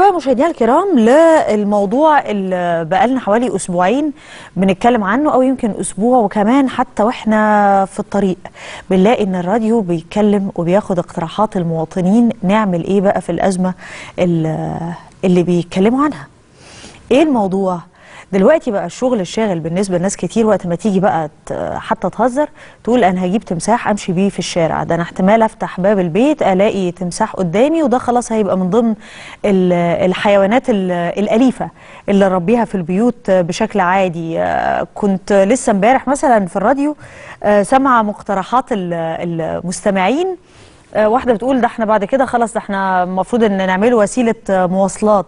بقى مشاهدينا الكرام للموضوع اللي بقالنا حوالي اسبوعين بنتكلم عنه او يمكن اسبوع وكمان حتى واحنا في الطريق بنلاقي ان الراديو بيتكلم وبياخد اقتراحات المواطنين نعمل ايه بقى في الازمه اللي, اللي بيتكلموا عنها ايه الموضوع دلوقتي بقى الشغل الشاغل بالنسبه لناس كتير وقت ما تيجي بقى حتى تهزر تقول انا هجيب تمساح امشي بيه في الشارع ده انا احتمال افتح باب البيت الاقي تمساح قدامي وده خلاص هيبقى من ضمن الحيوانات الاليفه اللي نربيها في البيوت بشكل عادي كنت لسه امبارح مثلا في الراديو سامعه مقترحات المستمعين واحده بتقول ده احنا بعد كده خلاص ده احنا المفروض ان نعمله وسيله مواصلات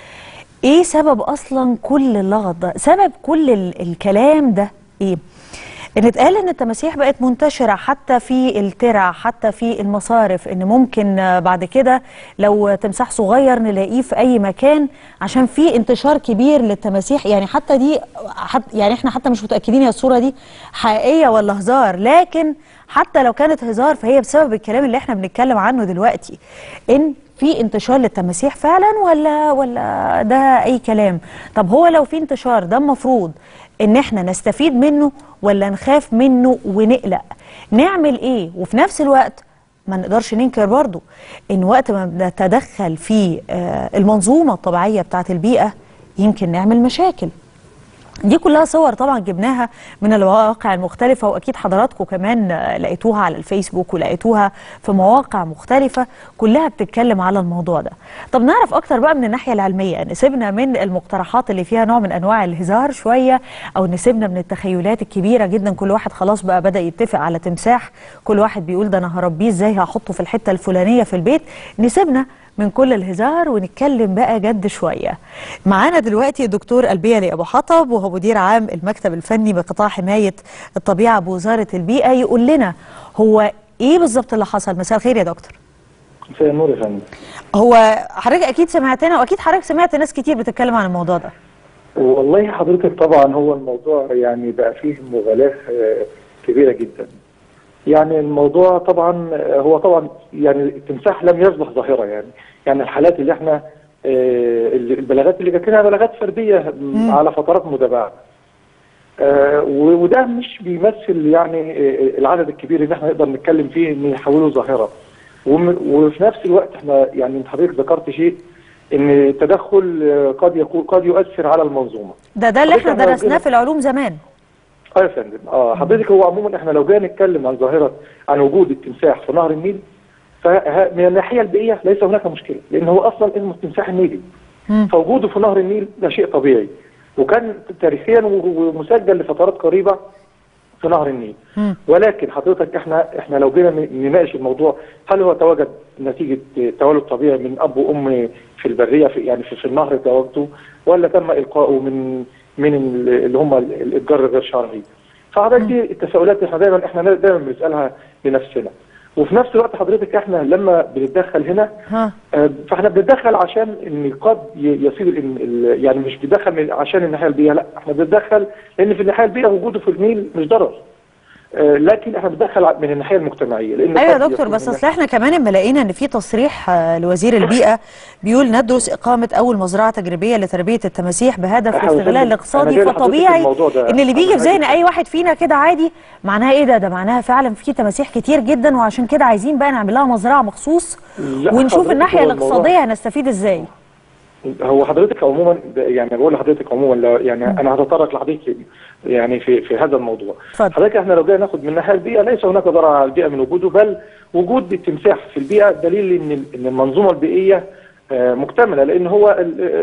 ايه سبب اصلا كل اللغط ده سبب كل الكلام ده ايه ان اتقال ان التماسيح بقت منتشره حتى في الترع حتى في المصارف ان ممكن بعد كده لو تمساح صغير نلاقيه في اي مكان عشان في انتشار كبير للتماسيح يعني حتى دي حتى يعني احنا حتى مش متاكدين هي الصوره دي حقيقيه ولا هزار لكن حتى لو كانت هزار فهي بسبب الكلام اللي احنا بنتكلم عنه دلوقتي ان في انتشار للتماسيح فعلا ولا ولا ده اي كلام طب هو لو في انتشار ده المفروض ان احنا نستفيد منه ولا نخاف منه ونقلق نعمل ايه وفي نفس الوقت ما نقدرش ننكر برضو ان وقت ما نتدخل في المنظومه الطبيعيه بتاعه البيئه يمكن نعمل مشاكل دي كلها صور طبعا جبناها من المواقع المختلفة وأكيد حضراتكم كمان لقيتوها على الفيسبوك ولقيتوها في مواقع مختلفة كلها بتتكلم على الموضوع ده طب نعرف أكتر بقى من الناحية العلمية نسيبنا من المقترحات اللي فيها نوع من أنواع الهزار شوية أو نسيبنا من التخيلات الكبيرة جدا كل واحد خلاص بقى بدأ يتفق على تمساح كل واحد بيقول ده أنا هربيه إزاي هحطه في الحتة الفلانية في البيت نسيبنا من كل الهزار ونتكلم بقى جد شوية معانا دلوقتي الدكتور البيلي أبو حطب وهو مدير عام المكتب الفني بقطاع حماية الطبيعة بوزارة البيئة يقول لنا هو إيه بالظبط اللي حصل مساء الخير يا دكتور مساء النور يا فندم هو حضرتك أكيد سمعتنا وأكيد حضرتك سمعت ناس كتير بتتكلم عن الموضوع ده والله حضرتك طبعا هو الموضوع يعني بقى فيه مغالاة كبيرة جدا يعني الموضوع طبعا هو طبعا يعني التمساح لم يصبح ظاهره يعني يعني الحالات اللي احنا البلاغات اللي جات لنا بلاغات فرديه م. على فترات متابعه وده مش بيمثل يعني العدد الكبير اللي احنا نقدر نتكلم فيه ان يحوله ظاهره وفي نفس الوقت احنا يعني حضرتك ذكرت شيء ان التدخل قد يكون قد يؤثر على المنظومه ده ده اللي احنا درسناه في العلوم زمان اه يا فندم اه حضرتك هو عموما احنا لو جينا نتكلم عن ظاهره عن وجود التمساح في نهر النيل فمن الناحيه البيئيه ليس هناك مشكله لان هو اصلا اسمه التمساح النيلي فوجوده في نهر النيل ده شيء طبيعي وكان تاريخيا ومسجل لفترات قريبه في نهر النيل م. ولكن حضرتك احنا احنا لو جينا نناقش الموضوع هل هو تواجد نتيجه تولد طبيعي من اب وام في البريه في يعني في, في النهر تواجده ولا تم القائه من من اللي هم الاتجار الغير شرعي فحضرتك دي التساؤلات احنا دايما احنا دايما بنسالها لنفسنا وفي نفس الوقت حضرتك احنا لما بنتدخل هنا ها. فاحنا بنتدخل عشان ان قد يصير يعني مش بنتدخل عشان الناحيه البيئيه لا احنا بنتدخل لان في الناحيه البيئيه وجوده في النيل مش ضرر لكن احنا بندخل من الناحيه المجتمعيه لان ايوه يا دكتور بس اصل احنا كمان اما لقينا ان في تصريح لوزير البيئه بيقول ندرس اقامه اول مزرعه تجريبيه لتربيه التماسيح بهدف الاستغلال الاقتصادي فطبيعي ان اللي بيجي في ذهن اي واحد فينا كده عادي معناها ايه ده ده معناها فعلا في تماسيح كتير جدا وعشان كده عايزين بقى نعمل لها مزرعه مخصوص ونشوف الناحيه الاقتصاديه هنستفيد ازاي هو حضرتك عموما يعني بقول لحضرتك عموما يعني م. انا هتطرق لحضرتك يعني في في هذا الموضوع فضل. حضرتك احنا لو جينا ناخد من الناحيه البيئه ليس هناك ضرر على البيئه من وجوده بل وجود التمساح في البيئه دليل ان ان المنظومه البيئيه مكتمله لان هو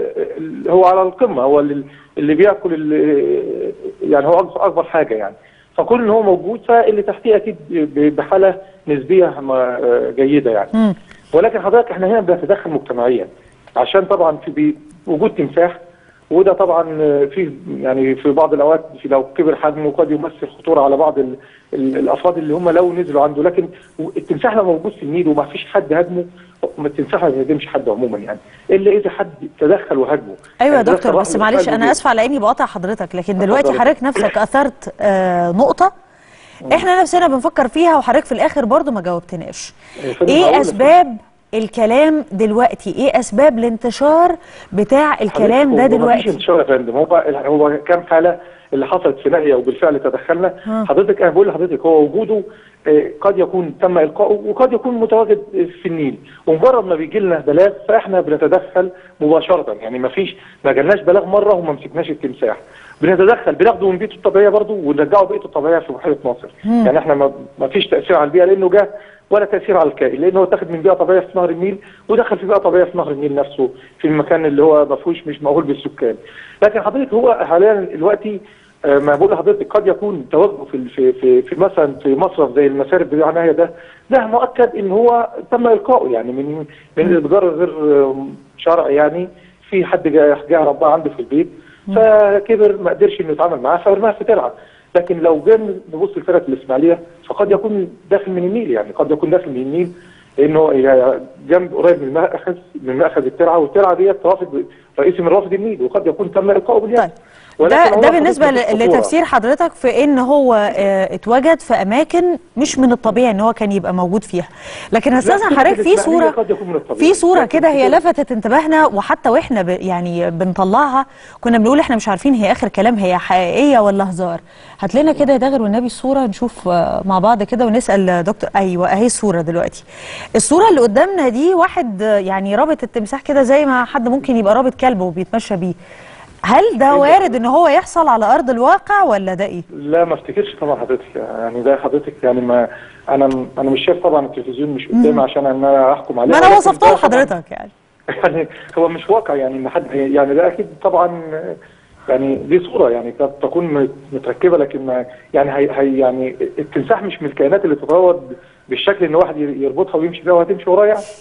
هو على القمه هو اللي بياكل يعني هو اكبر حاجه يعني فكون ان هو موجود فاللي تحتيه اكيد بحاله نسبيه جيده يعني م. ولكن حضرتك احنا هنا بنتدخل مجتمعيا عشان طبعا في وجود تمساح وده طبعا في يعني في بعض الاوقات في لو كبر حجمه قد يمثل خطوره على بعض ال ال الافراد اللي هم لو نزلوا عنده لكن التمساح لو موجود في النيل وما فيش حد هاجمه التمساح ما بيهاجمش حد عموما يعني الا اذا حد تدخل وهاجمه ايوه يا دكتور بس معلش انا اسفه على اني بقاطع حضرتك لكن دلوقتي حضرتك نفسك اثرت آه نقطه احنا نفسنا بنفكر فيها وحضرتك في الاخر برضو ما جاوبتناش ايه اسباب الكلام دلوقتي ايه اسباب الانتشار بتاع الكلام ده حضرتك هو مفيش دلوقتي انتشار يا فندم هو هو كام حاله اللي حصلت في ناحيه وبالفعل تدخلنا ها. حضرتك انا بقول لحضرتك هو وجوده آه، قد يكون تم القائه وقد يكون متواجد في النيل ومجرد ما بيجي لنا بلاغ فاحنا بنتدخل مباشره يعني ما فيش ما جالناش بلاغ مره وما مسكناش التمساح بنتدخل بناخده من بيئته الطبيعيه برضه ونرجعه بيئته الطبيعيه في بحيره ناصر يعني احنا ما ما فيش تاثير على البيئه لانه جه ولا تاثير على الكائن لانه هو اتاخد من بيئه طبيعيه في نهر النيل ودخل في بيئه طبيعيه في نهر النيل نفسه في المكان اللي هو ما فيهوش مش مأهول بالسكان لكن حضرتك هو حاليا دلوقتي آه، ما بقول لحضرتك قد يكون تواجده في في في, في مثلا في مصرف زي المسارب بتاع نهايه ده ده مؤكد ان هو تم القائه يعني من من الاتجار غير آه، شرعي يعني في حد جاء جاء رباه عنده في البيت فكبر ما قدرش انه يتعامل معاه فرماها في ترعه لكن لو جينا نبص لفرقه الاسماعيليه فقد يكون داخل من النيل يعني قد يكون داخل من النيل لانه هي جنب قريب من المأخذ من مأخذ الترعه والترعه ديت رافد رئيسي من رافد النيل وقد يكون تم القائه باليد طيب ولكن ده هو ده حضرتك بالنسبه مفيش ل- خطورة. لتفسير حضرتك في ان هو آه، اتوجد في اماكن مش من الطبيعي ان هو كان يبقى موجود فيها لكن استاذن كده حضرتك في الإسماعيلية صوره قد يكون من الطبيعي. في صوره لكن كده هي كده- لفتت انتباهنا وحتى واحنا ب يعني بنطلعها كنا بنقول احنا مش عارفين هي اخر كلام هي حقيقيه ولا هزار هات لنا كده يا داغر والنبي الصوره نشوف آه، مع بعض كده ونسال دكتور ايوه اهي الصوره دلوقتي الصوره اللي قدامنا دي واحد آه، يعني رابط التمساح كده زي ما حد ممكن يبقى رابط كلبه وبيتمشى بيه هل ده وارد ان هو يحصل على ارض الواقع ولا ده ايه لا ما افتكرش طبعا حضرتك يعني ده حضرتك يعني ما انا انا مش شايف طبعا التلفزيون مش قدامي عشان ان انا احكم عليه ما انا ولكن وصفته ده طبعاً- لحضرتك يعني يعني هو مش واقع يعني ان حد يعني ده اكيد طبعا يعني دي صوره يعني قد تكون مت- متركبه لكن ما يعني هي هي يعني التمساح مش من الكائنات اللي تتروض بالشكل ان واحد يربطها ويمشي فيها وهتمشي وراه يعني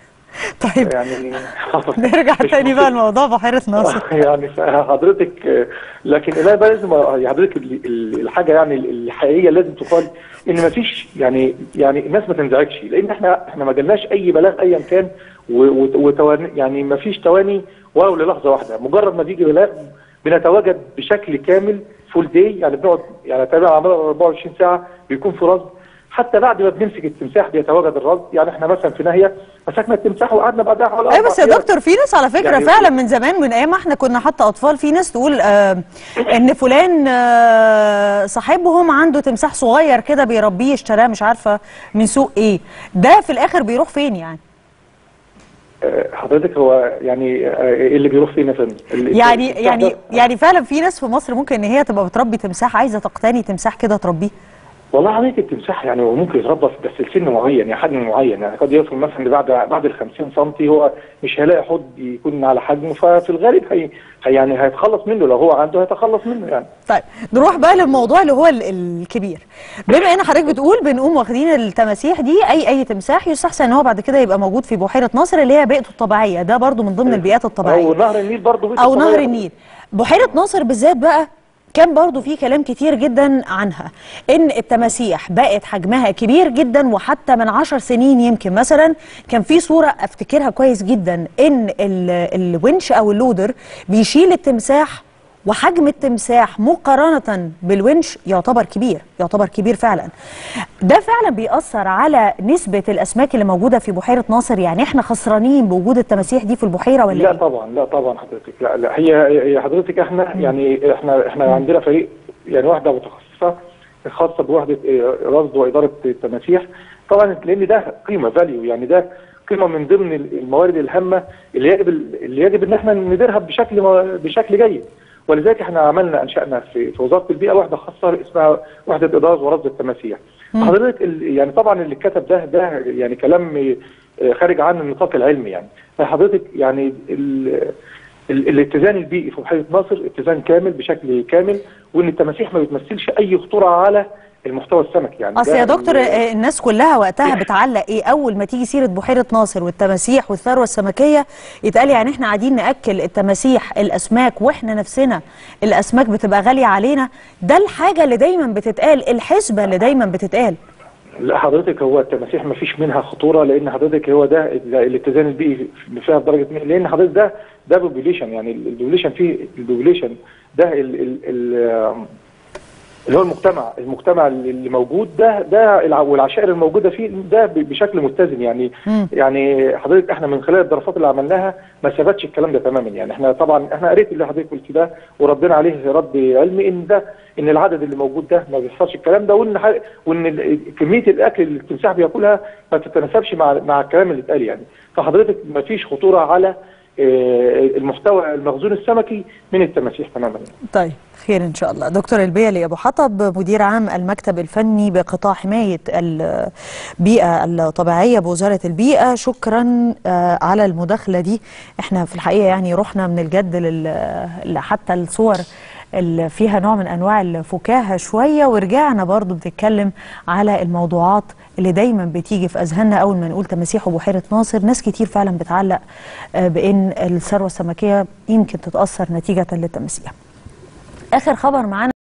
طيب يعني نرجع مش تاني بقى ممكن. لموضوع بحيره ناصر يعني حضرتك لكن لا بقى لازم يعني حضرتك ال- ال- الحاجه يعني الحقيقيه لازم تقال ان ما فيش يعني يعني الناس ما تنزعجش لان احنا احنا ما جالناش اي بلاغ ايا كان و- وت- وتواني يعني ما فيش تواني ولو للحظه واحده مجرد ما بيجي بلاغ بنتواجد بشكل كامل فول داي يعني بنقعد يعني تقريبا على مدار 24 ساعه بيكون في رصد حتى بعد ما بنمسك التمساح بيتواجد الرصد يعني احنا مثلا في ناهيه مسكنا التمساح وقعدنا بعدها حوالي ايوه أربع بس يا أيام. دكتور في ناس على فكره يعني- فعلا من زمان من ايام ما احنا كنا حتى اطفال في ناس تقول آه ان فلان آه صاحبهم عنده تمساح صغير كده بيربيه اشتراه مش عارفه من سوق ايه ده في الاخر بيروح فين يعني آه، حضرتك هو يعني آه، ايه اللي بيروح فينا فين ال- يعني التمساح يعني ده- يعني فعلا في ناس في مصر ممكن ان هي تبقى بتربي تمساح عايزه تقتني تمساح كده تربيه والله عليك التمساح يعني هو ممكن يتربى في- بس لسن معين يعني حجم معين يعني قد يوصل مثلا بعد بعد ال 50 سم هو مش هيلاقي حد يكون على حجمه ففي الغالب هي هي- يعني هيتخلص منه لو هو عنده هيتخلص منه يعني طيب نروح بقى للموضوع اللي هو ال- الكبير بما ان حضرتك بتقول بنقوم واخدين التماسيح دي اي اي تمساح يستحسن ان هو بعد كده يبقى موجود في بحيره ناصر اللي هي بيئته الطبيعيه ده برضو من ضمن البيئات الطبيعيه او نهر النيل برضه بيته او نهر طبيعي. النيل بحيره ناصر بالذات بقى كان برضو في كلام كتير جدا عنها ان التماسيح بقت حجمها كبير جدا وحتى من عشر سنين يمكن مثلا كان في صورة افتكرها كويس جدا ان ال- الونش او اللودر بيشيل التمساح وحجم التمساح مقارنة بالونش يعتبر كبير يعتبر كبير فعلا ده فعلا بيأثر على نسبة الأسماك اللي موجودة في بحيرة ناصر يعني احنا خسرانين بوجود التماسيح دي في البحيرة ولا لا ايه؟ طبعا لا طبعا حضرتك لا لا هي هي حضرتك احنا يعني احنا احنا عندنا فريق يعني واحده متخصصه خاصه بوحده اه، رصد واداره التماسيح طبعا لان ده قيمه فاليو يعني ده قيمه من ضمن الموارد الهامه اللي يجب اللي يجب ان احنا نديرها بشكل بشكل جيد ولذلك احنا عملنا انشانا في, في وزاره البيئه واحده خاصه اسمها وحده اداره ورصد التماسيح حضرتك ال- يعني طبعا اللي كتب ده ده يعني كلام اه، خارج عن النطاق العلمي يعني فحضرتك يعني ال- ال- الاتزان البيئي في بحيره ناصر اتزان كامل بشكل كامل وان التماسيح ما بتمثلش اي خطوره على المحتوى السمكي يعني اصل ده يا دكتور ال- آه، الناس كلها وقتها بتعلق ايه اول ما تيجي سيره بحيره ناصر والتماسيح والثروه السمكيه يتقال يعني احنا قاعدين ناكل التماسيح الاسماك واحنا نفسنا الاسماك بتبقى غاليه علينا ده الحاجه اللي دايما بتتقال الحسبه اللي دايما بتتقال لا حضرتك هو التماسيح ما فيش منها خطوره لان حضرتك هو ده ال- الاتزان البيئي اللي فيها بدرجه مية- لان حضرتك ده ده بوبيليشن يعني البوبيليشن فيه البوبيليشن ده ال ال ال اللي هو المجتمع المجتمع اللي موجود ده ده الع- والعشائر الموجوده فيه ده ب- بشكل متزن يعني مم. يعني حضرتك احنا من خلال الدراسات اللي عملناها ما ثبتش الكلام ده تماما يعني احنا طبعا احنا قريت اللي حضرتك قلت ده وردنا عليه رد علمي ان ده ان العدد اللي موجود ده ما بيحصلش الكلام ده وان ح- وان ال- كميه الاكل اللي التمساح بياكلها ما تتناسبش مع مع الكلام اللي اتقال يعني فحضرتك ما فيش خطوره على آه، المحتوى المخزون السمكي من التماسيح تماما يعني. طيب خير ان شاء الله دكتور البيلي ابو حطب مدير عام المكتب الفني بقطاع حمايه البيئه الطبيعيه بوزاره البيئه شكرا آه، على المداخله دي احنا في الحقيقه يعني رحنا من الجد لل- حتى الصور اللي فيها نوع من انواع الفكاهه شويه ورجعنا برضو بنتكلم على الموضوعات اللي دايما بتيجي في اذهاننا اول ما نقول تماسيح وبحيره ناصر ناس كتير فعلا بتعلق آه، بان الثروه السمكيه يمكن تتاثر نتيجه للتماسيح اخر خبر معانا